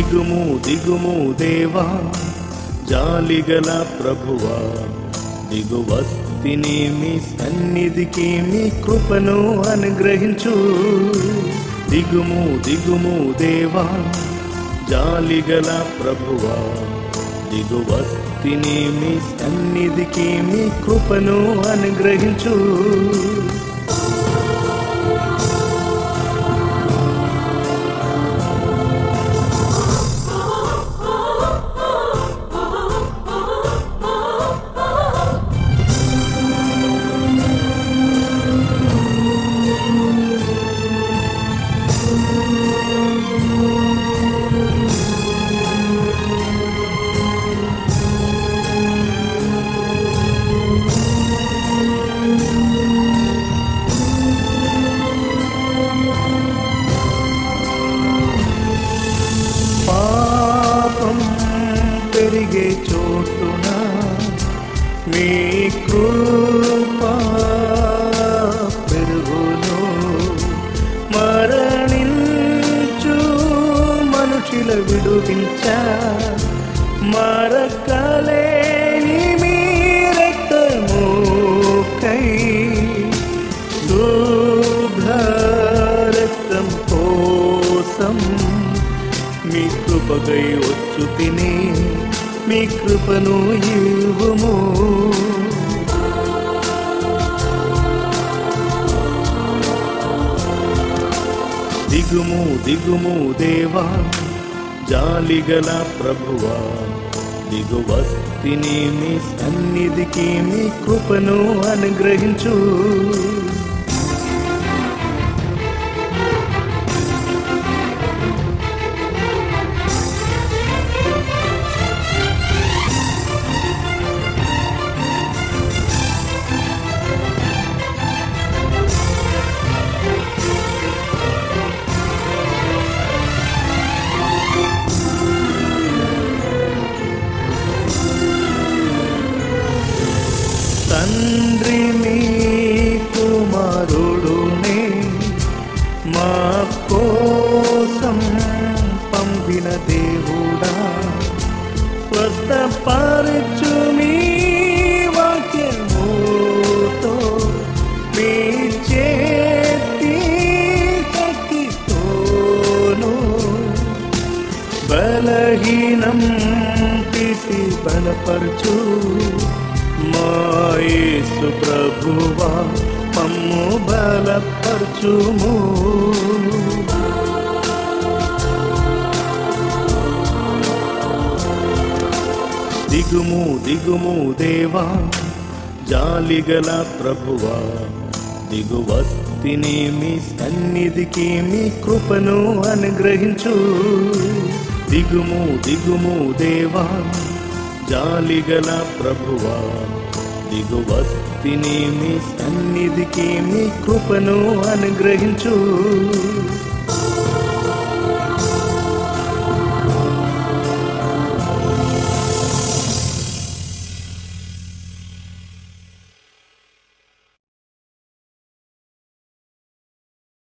దిగుము దిగుము దేవా జాలిగల ప్రభువా దిగువస్తిని మీ సన్నిధికి మీ కృపను అనుగ్రహించు దిగుము దిగుము దేవా జాలిగల ప్రభువా దిగువస్తిని మీ సన్నిధికి మీ కృపను అనుగ్రహించు పాపం పెరిగే చోటున మీ కృప పెరుగును మరణించు మనుషుల విడుపించ మరకలేని మీ రక్తముకై శుద్ధ రక్తం కోసం మీ కృపగై వచ్చు తిని మీ కృపను ఇవ్వము దిగుము దిగుము దేవా జాలిగల ప్రభువా దిగువస్తిని మీ సన్నిధికి మీ కృపను అనుగ్రహించు తండ్రి మీ కుమారుడునే మా కోసం పంపిన దేవుడా స్వస్థపరచు మీ వాక్యముతో మీ చేతి శక్తితోను బలహీనం తీసి బలపరచు మాయేసు ప్రభువా మమ్ము బలపరచుము దిగుము దిగుము దేవా జాలిగల ప్రభువా దిగువస్తిని మీ సన్నిధికి మీ కృపను అనుగ్రహించు దిగుము దిగుము దేవా జాలిగల ప్రభువా దిగువస్తిని మీ సన్నిధికి మీ కృపను అనుగ్రహించు